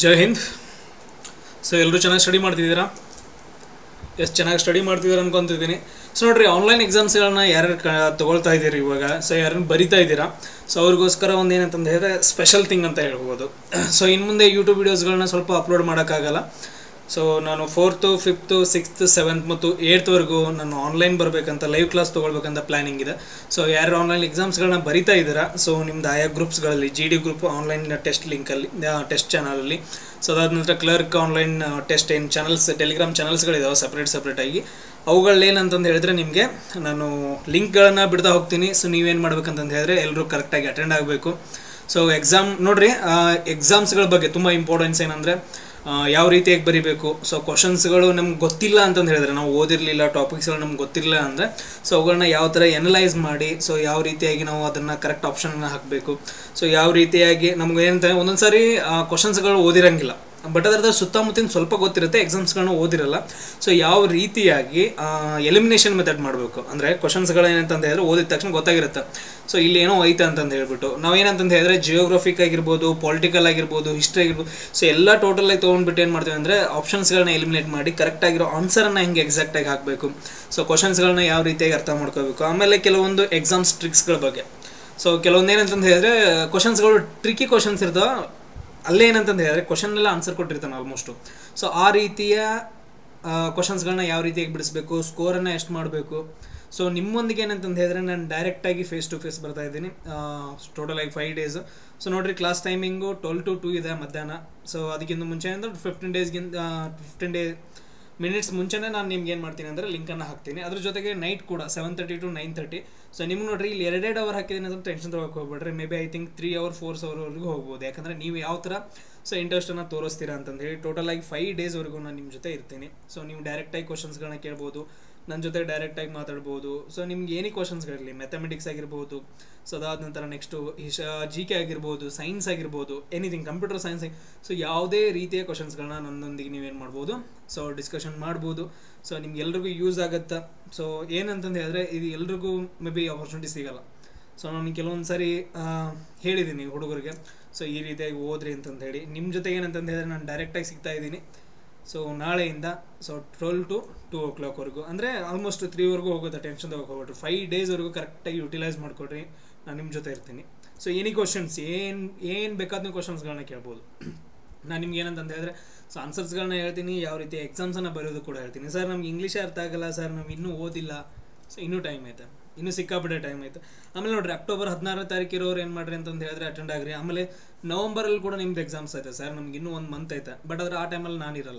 ಜೈ Hind so ಎಲ್ಲರೂ ಚೆನ್ನಾಗಿ study ಮಾಡ್ತಿದ್ದೀರಾ ಎಷ್ಟು ಚೆನ್ನಾಗಿ ಸ್ಟಡಿ ಮಾಡ್ತಿದ್ದೀರಾ ಅನ್ಕೊಂತಿದ್ದೀನಿ ಸೊ ನೋಡ್ರಿ ಆನ್ಲೈನ್ ಎಕ್ಸಾಮ್ಸ್ಗಳನ್ನ ಯಾರ್ಯಾರು ಕ ತೊಗೊಳ್ತಾ ಇದ್ದೀರಿ ಇವಾಗ ಸೊ ಯಾರನ್ನ ಬರಿತಾ ಇದ್ದೀರಾ ಸೊ ಅವ್ರಿಗೋಸ್ಕರ ಒಂದು ಏನಂತಂದು ಹೇಳಿದ್ರೆ ಸ್ಪೆಷಲ್ ಥಿಂಗ್ ಅಂತ ಹೇಳ್ಬೋದು ಸೊ ಇನ್ನು ಮುಂದೆ ಯೂಟ್ಯೂಬ್ ವೀಡಿಯೋಸ್ಗಳನ್ನ ಸ್ವಲ್ಪ ಅಪ್ಲೋಡ್ ಮಾಡೋಕ್ಕಾಗಲ್ಲ ಸೊ ನಾನು ಫೋರ್ತು ಫಿಫ್ತು ಸಿಕ್ಸ್ತ್ ಸೆವೆಂತ್ ಮತ್ತು ಏಯ್ತ್ವರೆಗೂ ನಾನು ಆನ್ಲೈನ್ ಬರಬೇಕಂತ ಲೈವ್ ಕ್ಲಾಸ್ ತೊಗೊಳ್ಬೇಕಂತ ಪ್ಲ್ಯಾನಿಂಗ್ ಇದೆ ಸೊ ಯಾರು ಆನ್ಲೈನ್ ಎಕ್ಸಾಮ್ಸ್ಗಳನ್ನ ಬರಿತಾ ಇದ್ದೀರಾ ಸೊ ನಿಮ್ದು ಆಯಾ ಗ್ರೂಪ್ಸ್ಗಳಲ್ಲಿ G D group online test ಲಿಂಕಲ್ಲಿ ಟೆಸ್ಟ್ ಚಾನಲಲ್ಲಿ ಸೊ ಅದಾದ ನಂತರ ಕ್ಲರ್ಕ್ ಆನ್ಲೈನ್ ಟೆಸ್ಟ್ ಏನು ಚಾನಲ್ಸ್ ಟೆಲಿಗ್ರಾಮ್ ಚಾನಲ್ಸ್ಗಳಿದಾವೆ ಸಪ್ರೇಟ್ ಸಪ್ರೇಟಾಗಿ ಅವುಗಳಲ್ಲಿ ಏನಂತಂದು ಹೇಳಿದ್ರೆ ನಿಮಗೆ ನಾನು ಲಿಂಕ್ಗಳನ್ನು ಬಿಡ್ತಾ ಹೋಗ್ತೀನಿ ಸೊ ನೀವೇನು ಮಾಡ್ಬೇಕಂತಂದು ಹೇಳಿದ್ರೆ ಎಲ್ಲರೂ ಕರೆಕ್ಟಾಗಿ ಅಟೆಂಡ್ ಆಗಬೇಕು ಸೊ ಎಕ್ಸಾಮ್ ನೋಡ್ರಿ ಎಕ್ಸಾಮ್ಸ್ಗಳ ಬಗ್ಗೆ ತುಂಬ ಇಂಪಾರ್ಟೆನ್ಸ್ ಏನಂದರೆ ಯಾವ ರೀತಿಯಾಗಿ ಬರಿಬೇಕು ಸೊ ಕ್ವಶನ್ಸ್ಗಳು ನಮ್ಗೆ ಗೊತ್ತಿಲ್ಲ ಅಂತಂದು ಹೇಳಿದ್ರೆ ನಾವು ಓದಿರಲಿಲ್ಲ ಟಾಪಿಕ್ಸ್ಗಳು ನಮ್ಗೆ ಗೊತ್ತಿರಲಿಲ್ಲ ಅಂದರೆ ಸೊ ಅವುಗಳನ್ನ ಯಾವ ಥರ ಎನಲೈಸ್ ಮಾಡಿ ಸೊ ಯಾವ ರೀತಿಯಾಗಿ ನಾವು ಅದನ್ನು ಕರೆಕ್ಟ್ ಆಪ್ಷನ್ನ ಹಾಕಬೇಕು ಸೊ ಯಾವ ರೀತಿಯಾಗಿ ನಮ್ಗೆ ಏನಂತ ಒಂದೊಂದು ಸಾರಿ ಕ್ವಶನ್ಸ್ಗಳು ಓದಿರಂಗಿಲ್ಲ ಬಟ್ ಅದರದ ಸುತ್ತಮುತ್ತಿನ ಸ್ವಲ್ಪ ಗೊತ್ತಿರುತ್ತೆ ಎಕ್ಸಾಮ್ಸ್ಗಳನ್ನ ಓದಿರಲ್ಲ ಸೊ ಯಾವ ರೀತಿಯಾಗಿ ಎಲಿಮಿನೇಷನ್ ಮೆಥಡ್ ಮಾಡಬೇಕು ಅಂದರೆ ಕ್ವಶನ್ಸ್ಗಳು ಏನಂತಂದು ಹೇಳಿದ್ರೆ ಓದಿದ ತಕ್ಷಣ ಗೊತ್ತಾಗಿರುತ್ತೆ ಸೊ ಇಲ್ಲಿ ಏನೋ ಐತೆ ಅಂತಂದು ಹೇಳ್ಬಿಟ್ಟು ನಾವೇನಂತಂದು ಹೇಳಿದ್ರೆ ಜಿಯೋಗ್ರಫಿಕ್ ಆಗಿರ್ಬೋದು ಪೊಲಿಟಿಕಲ್ ಆಗಿರ್ಬೋದು ಹಿಸ್ಟ್ರಿ ಆಗಿರ್ಬೋದು ಸೊ ಎಲ್ಲ ಟೋಟಲ್ ಆಗಿ ತೊಗೊಂಡ್ಬಿಟ್ಟು ಏನು ಮಾಡ್ತೀವಿ ಅಂದರೆ ಆಪ್ಷನ್ಸ್ಗಳನ್ನ ಎಲಿಮಿನೇಟ್ ಮಾಡಿ ಕರೆಕ್ಟ್ ಆಗಿರೋ ಆನ್ಸರನ್ನು ಹೆಂಗೆ ಎಕ್ಸಾಕ್ಟಾಗಿ ಹಾಕಬೇಕು ಸೊ ಕ್ವಶನ್ಸ್ಗಳನ್ನ ಯಾವ ರೀತಿಯಾಗಿ ಅರ್ಥ ಮಾಡ್ಕೋಬೇಕು ಆಮೇಲೆ ಕೆಲವೊಂದು ಎಕ್ಸಾಮ್ಸ್ ಟ್ರಿಕ್ಸ್ಗಳ ಬಗ್ಗೆ ಸೊ ಕೆಲವೊಂದು ಏನಂತಂದು ಹೇಳಿದ್ರೆ ಕ್ವಶನ್ಸ್ಗಳು ಟ್ರಿಕ್ಕಿ ಕ್ವಶನ್ಸ್ ಇರ್ತಾವೆ ಅಲ್ಲೇ ಏನಂತಂದು ಹೇಳಿದ್ರೆ ಕ್ವಶನ್ ಎಲ್ಲ ಆನ್ಸರ್ ಕೊಟ್ಟಿರ್ತಾನೆ ಆಲ್ಮೋಸ್ಟು ಸೊ ಆ ರೀತಿಯ ಕ್ವಶನ್ಸ್ಗಳನ್ನ ಯಾವ ರೀತಿಯಾಗಿ ಬಿಡಿಸ್ಬೇಕು ಸ್ಕೋರನ್ನು ಎಷ್ಟು ಮಾಡಬೇಕು ಸೊ ನಿಮ್ಮೊಂದಿಗೆ ಏನಂತಂದು ಹೇಳಿದ್ರೆ ನಾನು ಡೈರೆಕ್ಟಾಗಿ ಫೇಸ್ ಟು ಫೇಸ್ ಬರ್ತಾ ಇದ್ದೀನಿ ಟೋಟಲ್ ಆಗಿ ಫೈವ್ ಡೇಸ್ ಸೊ ನೋಡಿರಿ class timing twelve to two ಇದೆ ಮಧ್ಯಾಹ್ನ ಸೊ ಅದಕ್ಕಿಂತ ಮುಂಚೆ ಅಂದರೆ ಫಿಫ್ಟೀನ್ ಡೇಸ್ಗಿಂತ ಫಿಫ್ಟೀನ್ ಡೇ ಮಿನಿಟ್ಸ್ ಮುಂಚೆನೇ ನಾನು ನಿಮ್ಗೆ ಏನು ಮಾಡ್ತೀನಿ ಅಂದರೆ ಲಿಂಕನ್ನು ಹಾಕ್ತೀನಿ ಅದ್ರ ಜೊತೆಗೆ ನೈಟ್ ಕೂಡ seven thirty to nine thirty so ನಿಮ್ಗೆ ನೋಡ್ರಿ ಇಲ್ಲಿ ಎರಡೆರಡು ಅವರ್ ಹಾಕಿದ್ದೀನಿ ಅಂತ ಟೆನ್ಷನ್ ತೊಗೊಳಕ್ಕೆ ಹೋಗ್ಬೇಡ್ರಿ maybe I think three hour fours ಅವರ್ವರೆಗೂ ಹೋಗ್ಬೋದು ಯಾಕಂದರೆ ನೀವು ಯಾವ ಥರ ಸೊ ಇಂಟ್ರೆಸ್ಟನ್ನು ತೋರಿಸ್ತೀರಾ ಅಂತಂದು ಹೇಳಿ ಟೋಟಲ್ ಆಗಿ ಫೈವ್ ಡೇಸ್ವರೆಗೂ ನಾನು ನಿಮ್ಮ ಜೊತೆ ಇರ್ತೀನಿ ಸೊ ನೀವು ಡೈರೆಕ್ಟಾಗಿ ಕ್ವಶನ್ಸ್ಗಳನ್ನ ಕೇಳ್ಬೋದು ನನ್ನ ಜೊತೆ ಡೈರೆಕ್ಟಾಗಿ ಮಾತಾಡ್ಬೋದು ಸೊ ನಿಮ್ಗೆ ಏನೇ ಕ್ವಶನ್ಸ್ಗಳಿರಲಿ ಮ್ಯಾಥಮೆಟಿಕ್ಸ್ ಆಗಿರ್ಬೋದು ಸೊ ಅದಾದ ನಂತರ ನೆಕ್ಸ್ಟು ಹಿಶ ಜಿ ಕೆ ಆಗಿರ್ಬೋದು ಸೈನ್ಸ್ ಆಗಿರ್ಬೋದು ಎನಿಥಿಂಗ್ ಕಂಪ್ಯೂಟರ್ ಸೈನ್ಸ್ ಸೊ ಯಾವುದೇ ರೀತಿಯ ಕ್ವಶನ್ಸ್ಗಳನ್ನ ನನ್ನೊಂದಿಗೆ ನೀವೇನು ಮಾಡ್ಬೋದು ಸೊ ಡಿಸ್ಕಷನ್ ಮಾಡ್ಬೋದು ಸೊ ನಿಮ್ಗೆ ಎಲ್ರಿಗೂ ಯೂಸ್ ಆಗುತ್ತಾ ಸೊ ಏನಂತಂದು ಹೇಳಿದ್ರೆ ಇದು ಎಲ್ರಿಗೂ ಮೇ ಬಿ ಆಪರ್ಚುನಿಟಿ ಸಿಗಲ್ಲ ಸೊ ನಾನು ಕೆಲವೊಂದು ಸಾರಿ ಹೇಳಿದ್ದೀನಿ ಹುಡುಗರಿಗೆ ಸೊ ಈ ರೀತಿಯಾಗಿ ಓದ್ರಿ ಅಂತಂದು ಹೇಳಿ ನಿಮ್ಮ ಜೊತೆಗೆ ಏನಂತಂದು ಹೇಳಿದ್ರೆ ನಾನು ಡೈರೆಕ್ಟಾಗಿ ಸಿಗ್ತಾ ಇದ್ದೀನಿ ಸೊ ನಾಳೆಯಿಂದ ಸೊ ಟ್ವೆಲ್ ಟು ಟೂ ಓ ಕ್ಲಾಕ್ವರೆಗೂ ಅಂದರೆ ಆಲ್ಮೋಸ್ಟ್ ತ್ರೀವರೆಗೂ ಹೋಗುತ್ತೆ ಟೆನ್ಷನ್ ತಗೋಕೆ ಹೋಗ್ಬಿಟ್ರಿ ಫೈವ್ ಡೇಸ್ವರೆಗೂ ಕರೆಕ್ಟಾಗಿ ಯುಟಿಲೈಸ್ ಮಾಡಿಕೊಡ್ರಿ ನಾನು ನಿಮ್ಮ ಜೊತೆ ಇರ್ತೀನಿ ಸೊ ಎನಿ ಕ್ವಶನ್ಸ್ ಏನು ಏನು ಬೇಕಾದ ನೀವು ಕ್ವಶನ್ಸ್ಗಳನ್ನ ಕೇಳ್ಬೋದು ನಾನು ನಿಮ್ಗೆ ಏನಂತಂದು ಹೇಳಿದ್ರೆ ಸೊ ಆನ್ಸರ್ಸ್ಗಳನ್ನ ಹೇಳ್ತೀನಿ ಯಾವ ರೀತಿ ಎಕ್ಸಾಮ್ಸನ್ನು ಬರೆಯೋದು ಕೂಡ ಹೇಳ್ತೀನಿ ಸರ್ ನಮ್ಗೆ ಇಂಗ್ಲೀಷೇ ಅರ್ಥ ಆಗಲ್ಲ ಸರ್ ನಾವು ಇನ್ನೂ ಓದಿಲ್ಲ ಸೊ ಇನ್ನೂ ಟೈಮ್ ಐತೆ ಇನ್ನೂ ಸಿಕ್ಕಾಪಟ್ಟೆ ಟೈಮ್ ಐತೆ ಆಮೇಲೆ ನೋಡ್ರಿ ಅಕ್ಟೋಬರ್ ಹದಿನಾರನೇ ತಾರೀಕು ಇರೋರು ಏನು ಮಾಡ್ರಿ ಅಂತಂದು ಹೇಳಿದ್ರೆ ಅಟೆಂಡ್ ಆಗ್ರಿ ಆಮೇಲೆ ನವಂಬರಲ್ಲಿ ಕೂಡ ನಿಮ್ದು ಎಕ್ಸಾಮ್ಸ್ ಐತೆ ಸರ್ ನಮ್ಗೆ ಇನ್ನೂ ಒಂದು ಮಂತ್ ಐತೆ ಬಟ್ ಆದರೆ ಆ ಟೈಮಲ್ಲಿ ನಾನು ಇರಲ್ಲ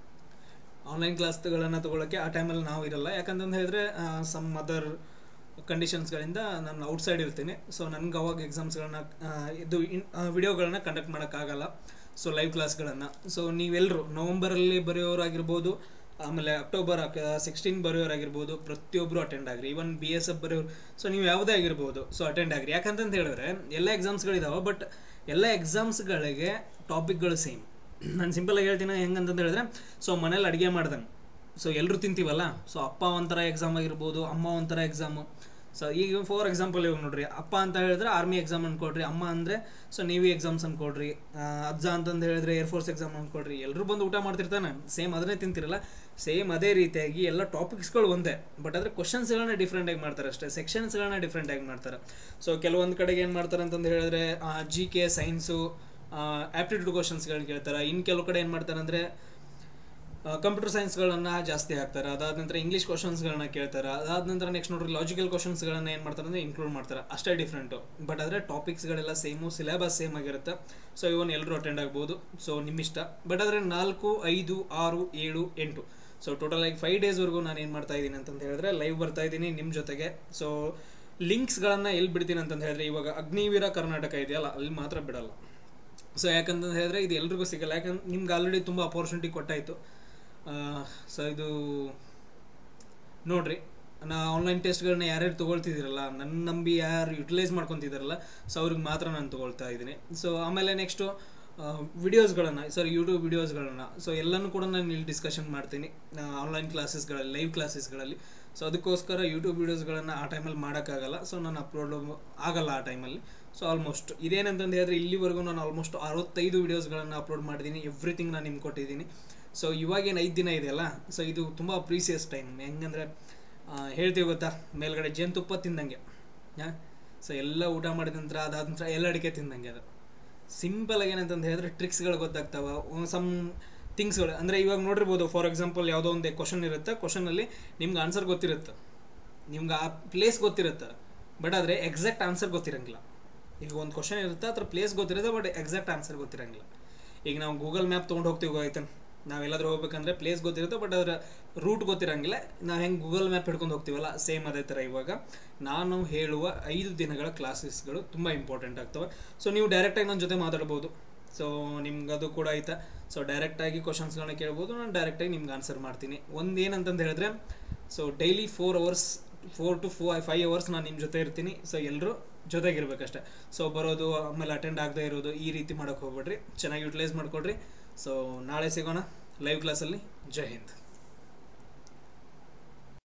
ಆನ್ಲೈನ್ ಕ್ಲಾಸ್ಗಳನ್ನು ತೊಗೊಳಕ್ಕೆ ಆ ಟೈಮಲ್ಲಿ ನಾವು ಇರಲ್ಲ ಯಾಕಂತಂದು ಹೇಳಿದ್ರೆ ಸಮ್ ಅದರ್ ಕಂಡೀಷನ್ಸ್ಗಳಿಂದ ನಾನು ಔಟ್ಸೈಡ್ ಇರ್ತೀನಿ ಸೊ ನನಗೆ ಅವಾಗ ಎಕ್ಸಾಮ್ಸ್ಗಳನ್ನ ಇದು ವಿಡಿಯೋಗಳನ್ನ ಕಂಡಕ್ಟ್ ಮಾಡೋಕ್ಕಾಗಲ್ಲ ಸೊ ಲೈವ್ ಕ್ಲಾಸ್ಗಳನ್ನು ಸೊ ನೀವೆಲ್ಲರೂ ನವಂಬರಲ್ಲಿ ಬರೆಯೋರಾಗಿರ್ಬೋದು ಆಮೇಲೆ ಅಕ್ಟೋಬರ್ ಸಿಕ್ಸ್ಟೀನ್ ಬರೆಯೋರಾಗಿರ್ಬೋದು ಪ್ರತಿಯೊಬ್ಬರು ಅಟೆಂಡ್ ಆಗ್ರಿ ಈವನ್ ಬಿ ಎಸ್ ಎಫ್ ಬರೆಯೋರು ಸೊ ನೀವು ಯಾವುದೇ ಆಗಿರ್ಬೋದು ಸೊ ಅಟೆಂಡ್ ಆಗ್ರಿ ಯಾಕಂತಂತ ಹೇಳಿದ್ರೆ ಎಲ್ಲ ಎಕ್ಸಾಮ್ಸ್ಗಳಿದಾವೆ ಬಟ್ ಎಲ್ಲ ಎಕ್ಸಾಮ್ಸ್ಗಳಿಗೆ ಟಾಪಿಕ್ಗಳು ಸೇಮ್ ನಾನು ಸಿಂಪಲಾಗಿ ಹೇಳ್ತೀನಿ ಹೆಂಗಂತಂದು ಹೇಳಿದ್ರೆ ಸೊ ಮನೇಲಿ ಅಡುಗೆ ಮಾಡ್ದಂಗೆ ಸೊ ಎಲ್ಲರೂ ತಿಂತೀವಲ್ಲ ಸೊ ಅಪ್ಪ ಒಂಥರ ಎಕ್ಸಾಮ್ ಆಗಿರ್ಬೋದು ಅಮ್ಮ ಒಂಥರ ಎಕ್ಸಾಮು ಸೊ ಈಗ ಫಾರ್ ಎಕ್ಸಾಂಪಲ್ ಇವಾಗ ನೋಡ್ರಿ ಅಪ್ಪ ಅಂತ ಹೇಳಿದ್ರೆ ಆರ್ಮಿ ಎಕ್ಸಾಮ್ ಅನ್ಕೊಡ್ರಿ ಅಮ್ಮ ಅಂದರೆ ಸೊ ನೇವಿ ಎಕ್ಸಾಮ್ಸ್ ಅನ್ಕೊಡ್ರಿ ಅಜ್ಜ ಅಂತಂದು ಹೇಳಿದ್ರೆ ಏರ್ಫೋರ್ಸ್ ಎಕ್ಸಾಮ್ ಅನ್ಕೊಡ್ರಿ ಎಲ್ಲರೂ ಬಂದು ಊಟ ಮಾಡ್ತಿರ್ತಾನೆ ಸೇಮ್ ಅದನ್ನೇ ತಿಂತಿರಲ್ಲ ಸೇಮ್ ಅದೇ ರೀತಿಯಾಗಿ ಎಲ್ಲ ಟಾಪಿಕ್ಸ್ಗಳು ಒಂದೇ ಬಟ್ ಆದರೆ ಕ್ವಶನ್ಸ್ಗಳನ್ನ ಡಿಫ್ರೆಂಟಾಗಿ ಮಾಡ್ತಾರೆ ಅಷ್ಟೇ ಸೆಕ್ಷನ್ಸ್ಗಳನ್ನ ಡಿಫ್ರೆಂಟಾಗಿ ಮಾಡ್ತಾರೆ ಸೊ ಕೆಲವೊಂದು ಕಡೆಗೆ ಏನು ಮಾಡ್ತಾರೆ ಅಂತಂದು ಹೇಳಿದ್ರೆ ಜಿ ಕೆ ಸೈನ್ಸು ಆ್ಯಪ್ಟಿಟ್ಯೂಡ್ ಕ್ವಶನ್ಸ್ಗಳನ್ನ ಕೇಳ್ತಾರೆ ಇನ್ನು ಕೆಲವು ಕಡೆ ಏನು ಮಾಡ್ತಾರೆ ಅಂದರೆ ಕಂಪ್ಯೂಟರ್ ಸೈನ್ಸ್ಗಳನ್ನು ಜಾಸ್ತಿ ಹಾಕ್ತಾರೆ ಅದಾದ ನಂತರ ಇಂಗ್ಲೀಷ್ ಕ್ವಶನ್ಸ್ಗಳನ್ನ ಕೇಳ್ತಾರೆ ಅದಾದ ನಂತರ ನೆಕ್ಸ್ಟ್ ನೋಡ್ರಿ ಲಾಜಿಕಲ್ ಕ್ವಶನ್ಸ್ಗಳನ್ನ ಏನು ಮಾಡ್ತಾರೆ ಅಂದರೆ ಇನ್ಕ್ಲೂಡ್ ಮಾಡ್ತಾರೆ ಅಷ್ಟೇ ಡಿಫ್ರೆಂಟು ಬಟ್ ಆದರೆ ಟಾಪಿಕ್ಸ್ಗಳೆಲ್ಲ ಸೇಮು ಸಿಲೆಬಸ್ ಸೇಮ್ ಆಗಿರುತ್ತೆ ಸೊ ಇವನ್ ಎಲ್ಲರೂ ಅಟೆಂಡ್ ಆಗ್ಬೋದು ಸೊ ನಿಮ್ಮಿಷ್ಟ ಬಟ್ ಆದರೆ ನಾಲ್ಕು ಐದು ಆರು ಏಳು ಎಂಟು ಸೊ ಟೋಟಲ್ ಆಗಿ ಫೈವ್ ಡೇಸ್ವರೆಗೂ ನಾನು ಏನು ಮಾಡ್ತಾ ಇದ್ದೀನಿ ಅಂತಂದು ಹೇಳಿದ್ರೆ ಲೈವ್ ಬರ್ತಾ ಇದ್ದೀನಿ ನಿಮ್ಮ ಜೊತೆಗೆ ಸೊ ಲಿಂಕ್ಸ್ಗಳನ್ನು ಎಲ್ಲಿ ಬಿಡ್ತೀನಿ ಅಂತಂದು ಹೇಳಿದ್ರೆ ಇವಾಗ ಅಗ್ನಿವೀರ ಕರ್ನಾಟಕ ಇದೆಯಲ್ಲ ಅಲ್ಲಿ ಮಾತ್ರ ಬಿಡಲ್ಲ ಸೊ ಯಾಕಂತಂದು ಹೇಳಿದ್ರೆ ಇದು ಎಲ್ರಿಗೂ ಸಿಗಲ್ಲ ಯಾಕಂದ್ರೆ ನಿಮ್ಗೆ ಆಲ್ರೆಡಿ ತುಂಬ ಅಪರ್ಚುನಿಟಿ ಕೊಟ್ಟಾಯಿತು ಸೊ ಇದು ನೋಡ್ರಿ ನಾ ಆನ್ಲೈನ್ ಟೆಸ್ಟ್ಗಳನ್ನ ಯಾರ್ಯಾರು ತೊಗೊಳ್ತಿದ್ದೀರಲ್ಲ ನನ್ನ ನಂಬಿ ಯಾರು ಯುಟಿಲೈಸ್ ಮಾಡ್ಕೊತಿದ್ದಾರಲ್ಲ ಸೊ ಅವ್ರಿಗೆ ಮಾತ್ರ ನಾನು ತೊಗೊಳ್ತಾ ಇದ್ದೀನಿ ಸೊ ಆಮೇಲೆ ನೆಕ್ಸ್ಟು ವಿಡಿಯೋಸ್ಗಳನ್ನು ಸಾರಿ ಯೂಟ್ಯೂಬ್ ವಿಡಿಯೋಸ್ಗಳನ್ನು ಸೊ ಎಲ್ಲನೂ ಕೂಡ ನಾನು ಇಲ್ಲಿ ಡಿಸ್ಕಷನ್ ಮಾಡ್ತೀನಿ ಆನ್ಲೈನ್ ಕ್ಲಾಸಸ್ಗಳಲ್ಲಿ ಲೈವ್ ಕ್ಲಾಸಸ್ಗಳಲ್ಲಿ ಸೊ ಅದಕ್ಕೋಸ್ಕರ ಯೂಟ್ಯೂಬ್ ವೀಡಿಯೋಸ್ಗಳನ್ನು ಆ ಟೈಮಲ್ಲಿ ಮಾಡೋಕ್ಕಾಗಲ್ಲ ಸೊ ನಾನು ಅಪ್ಲೋಡ್ ಆಗಲ್ಲ ಆ ಟೈಮಲ್ಲಿ ಸೊ ಆಲ್ಮೋಸ್ಟ್ ಇದೇನಂತಂದು ಹೇಳಿದ್ರೆ ಇಲ್ಲಿವರೆಗೂ ನಾನು ಆಲ್ಮೋಸ್ಟ್ ಅರವತ್ತೈದು ವೀಡಿಯೋಸ್ಗಳನ್ನು ಅಪ್ಲೋಡ್ ಮಾಡಿದ್ದೀನಿ ಎವ್ರಿಥಿಂಗ್ ನಾನು ನಿಮ್ಗೆ ಕೊಟ್ಟಿದ್ದೀನಿ ಸೊ ಇವಾಗೇನು ಐದು ದಿನ ಇದೆಯಲ್ಲ ಸೊ ಇದು ತುಂಬ ಪ್ರೀಸಿಯಸ್ ಟೈಮ್ ಹೆಂಗಂದರೆ ಹೇಳ್ತೀವಿ ಗೊತ್ತಾ ಮೇಲ್ಗಡೆ ಜೇನುತುಪ್ಪ ತಿಂದಂಗೆ ಹಾಂ ಸೊ ಎಲ್ಲ ಊಟ ಮಾಡಿದ ನಂತರ ಅದಾದ ನಂತರ ಎಲ್ಲ ಅಡಿಕೆ ತಿಂದಂಗೆ ಅದು ಸಿಂಪಲ್ ಆಗಿ ಏನಂತಂದು ಹೇಳಿದ್ರೆ ಟ್ರಿಕ್ಸ್ಗಳು ಗೊತ್ತಾಗ್ತಾವ ಸಮ್ ಥಿಂಗ್ಸ್ಗಳು ಅಂದರೆ ಇವಾಗ ನೋಡಿರ್ಬೋದು ಫಾರ್ ಎಕ್ಸಾಂಪಲ್ ಯಾವುದೋ ಒಂದು ಕ್ವಶನ್ ಇರುತ್ತೆ ಕ್ವಶನಲ್ಲಿ ನಿಮ್ಗೆ ಆನ್ಸರ್ ಗೊತ್ತಿರುತ್ತೆ ನಿಮ್ಗೆ ಆ ಪ್ಲೇಸ್ ಗೊತ್ತಿರುತ್ತೆ ಬಟ್ ಆದರೆ ಎಕ್ಸಾಕ್ಟ್ ಆನ್ಸರ್ ಗೊತ್ತಿರಂಗಿಲ್ಲ ಈಗ ಒಂದು ಕ್ವಶನ್ ಇರುತ್ತೆ ಅದ್ರ ಪ್ಲೇಸ್ ಗೊತ್ತಿರುತ್ತೆ ಬಟ್ ಎಕ್ಸಾಕ್ಟ್ ಆನ್ಸರ್ ಗೊತ್ತಿರಂಗಿಲ್ಲ ಈಗ ನಾವು ಗೂಗಲ್ ಮ್ಯಾಪ್ ತೊಗೊಂಡು ಹೋಗ್ತೀವಿ ಆಯ್ತು ನಾವೆಲ್ಲಾದ್ರೂ ಹೋಗ್ಬೇಕಂದ್ರೆ ಪ್ಲೇಸ್ ಗೊತ್ತಿರುತ್ತೆ ಬಟ್ ಅದರ ರೂಟ್ ಗೊತ್ತಿರಂಗಿಲ್ಲ ನಾವು ಹೆಂಗೆ ಗೂಗಲ್ ಮ್ಯಾಪ್ ಹಿಡ್ಕೊಂಡು ಹೋಗ್ತೀವಲ್ಲ ಸೇಮ್ ಅದೇ ಥರ ಇವಾಗ ನಾನು ಹೇಳುವ ಐದು ದಿನಗಳ ಕ್ಲಾಸಸ್ಗಳು ತುಂಬ ಇಂಪಾರ್ಟೆಂಟ್ ಆಗ್ತವೆ ಸೊ ನೀವು ಡೈರೆಕ್ಟಾಗಿ ನನ್ನ ಜೊತೆ ಮಾತಾಡ್ಬೋದು ಸೊ ನಿಮ್ಗೆ ಅದು ಕೂಡ ಆಯ್ತಾ ಸೊ ಡೈರೆಕ್ಟಾಗಿ ಕ್ವಶನ್ಸ್ಗಳನ್ನ ಕೇಳ್ಬೋದು ನಾನು ಡೈರೆಕ್ಟಾಗಿ ನಿಮ್ಗೆ ಆನ್ಸರ್ ಮಾಡ್ತೀನಿ ಒಂದು ಏನಂತಂದು ಹೇಳಿದ್ರೆ so daily four hours four to four five hours ನಾನು ನಿಮ್ಮ ಜೊತೆ ಇರ್ತೀನಿ ಸೊ ಎಲ್ಲರೂ ಜೊತೆಗಿರ್ಬೇಕಷ್ಟೆ ಸೊ ಬರೋದು ಆಮೇಲೆ ಅಟೆಂಡ್ ಆಗದೆ ಇರೋದು ಈ ರೀತಿ ಮಾಡೋಕ್ಕೆ ಹೋಗ್ಬೇಡ್ರಿ ಚೆನ್ನಾಗಿ ಯುಟಿಲೈಸ್ ಮಾಡ್ಕೊಡ್ರಿ ಸೊ ನಾಳೆ ಸಿಗೋಣ ಲೈವ್ ಕ್ಲಾಸಲ್ಲಿ ಜೈ ಹಿಂದ್